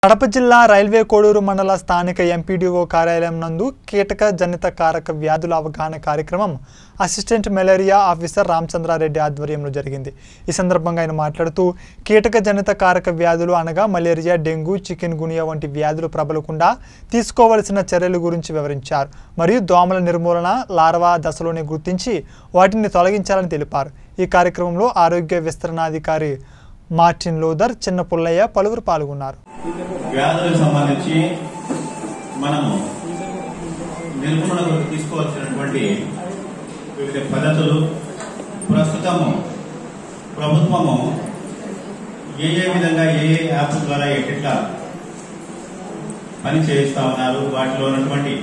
కడప జిల్లా రైల్వే కోడూరు మండల స్థానిక ఎంపీడీఓ కార్యాలయం నందు కీటక జనిత కారక వ్యాధుల అవగాహన కార్యక్రమం అసిస్టెంట్ మలేరియా ఆఫీసర్ రామచంద్రారెడ్డి ఆధ్వర్యంలో జరిగింది ఈ సందర్భంగా ఆయన మాట్లాడుతూ కీటక జనిత కారక వ్యాధులు అనగా మలేరియా డెంగ్యూ చికెన్ గునియా వంటి వ్యాధులు ప్రబలకుండా తీసుకోవలసిన చర్యల గురించి వివరించారు మరియు దోమల నిర్మూలన లార్వా దశలోనే గుర్తించి వాటిని తొలగించాలని తెలిపారు ఈ కార్యక్రమంలో ఆరోగ్య విస్తరణాధికారి మార్టిన్ లోదర్ చిన్న పుల్లయ్య పలువురు పాల్గొన్నారు వ్యాధులకు సంబంధించి మనము నిర్మూలనకు తీసుకోవాల్సినటువంటి వివిధ పద్ధతులు ప్రస్తుతము ప్రభుత్వము ఏ ఏ విధంగా ఏ ఏ యాప్స్ ద్వారా ఎట్లా పని చేయిస్తా ఉన్నారు వాటిలో ఉన్నటువంటి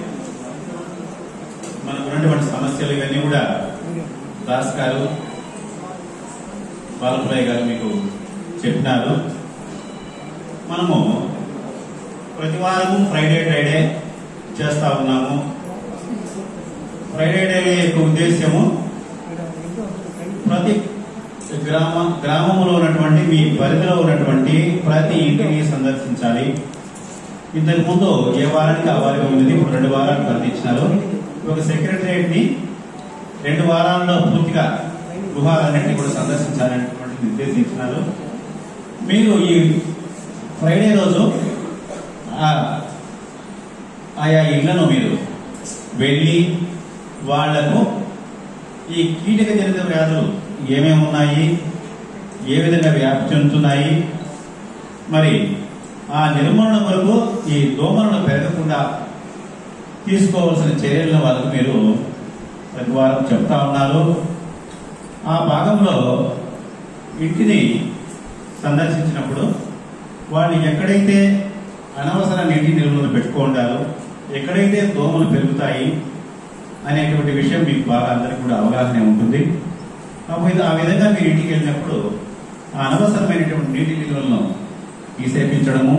మనకు ఉన్నటువంటి సమస్యలు ఇవన్నీ కూడా దాస్ గారు బాలపురయ్య గారు మీకు చెప్పినారు మనము ప్రతి వారము ఫ్రైడే ఫ్రైడే చేస్తా ఉన్నాము ఫ్రైడే డే యొక్క ఉద్దేశ్యము ప్రతి గ్రామ గ్రామంలో ఉన్నటువంటి మీ పరిధిలో ఉన్నటువంటి ప్రతి ఇంటిని సందర్శించాలి ఇంతకు ముందు ఏ వారానికి ఆ వారం ఉన్నది ఇప్పుడు రెండు వారాలు ప్రకటించినారు ఒక సెక్రటరియట్ ని రెండు వారాల్లో పూర్తిగా గృహాలన్నింటినీ కూడా సందర్శించాలనేటువంటి నిర్దేశించినారు మీరు ఈ ఫ్రైడే రోజు ఆ- ఆయా ఇళ్లను మీరు వెళ్ళి వాళ్లకు ఈ కీటక జనిత వ్యాధులు ఏమేమి ఉన్నాయి ఏ విధంగా వ్యాప్తి చెందుతున్నాయి మరి ఆ నిర్మూలన కొరకు ఈ దోమలను పెరగకుండా తీసుకోవాల్సిన చర్యలను వాళ్ళకు మీరు ప్రతి వారం చెప్తా ఉన్నారు ఆ భాగంలో ఇంటిని సందర్శించినప్పుడు వాళ్ళు ఎక్కడైతే అనవసర నీటి నిల్వలు పెట్టుకుంటారో ఎక్కడైతే దోమలు పెరుగుతాయి అనేటువంటి విషయం మీకు బాగా అందరికీ కూడా అవగాహన ఉంటుంది కాబట్టి ఆ విధంగా మీరు ఇంటికి వెళ్ళినప్పుడు ఆ అనవసరమైనటువంటి నీటి నిల్వలను తీసేపించడము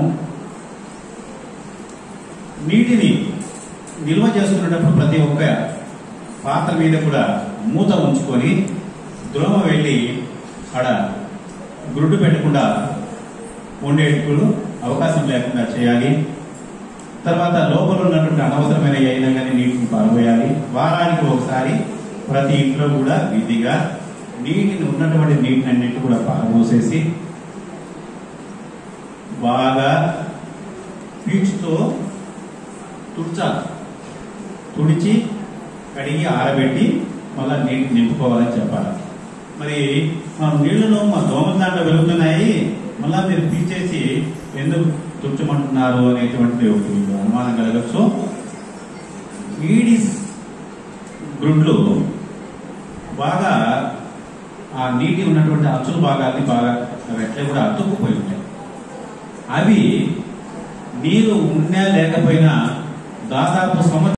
నీటిని నిల్వ చేసుకునేటప్పుడు ప్రతి ఒక్క పాత్ర మీద కూడా మూత ఉంచుకొని ద్రోమ వెళ్ళి ఆడ గురుడు పెట్టకుండా ఉండేటప్పుడు అవకాశం లేకుండా చేయాలి తర్వాత లోపల ఉన్నటువంటి అనవసరమైన ఏదైనా కానీ నీటిని పారబోయాలి వారానికి ఒకసారి ప్రతి ఇంట్లో కూడా విధిగా నీటిని ఉన్నటువంటి నీటిని అన్నింటి కూడా పారబోసేసి బాగా పీచుతో తుడిచాలి తుడిచి కడిగి ఆరబెట్టి మళ్ళా నీటిని నింపుకోవాలని చెప్పాలి మరి మా నీళ్లలో మా దోమల దాంట్లో వెలుగుతున్నాయి మళ్ళా మీరు పీచేసి ఎందుకు తుచ్చమంటున్నారు అనేటువంటిది ఒక మీకు అనుమానం కలగచ్చు ఈడిస్ గ్రుడ్లు బాగా ఆ నీటి ఉన్నటువంటి అచ్చుల భాగాన్ని బాగా రెట్లే కూడా అతుక్కుపోయి ఉంటాయి అవి నీరు ఉన్నా లేకపోయినా దాదాపు సంవత్సరం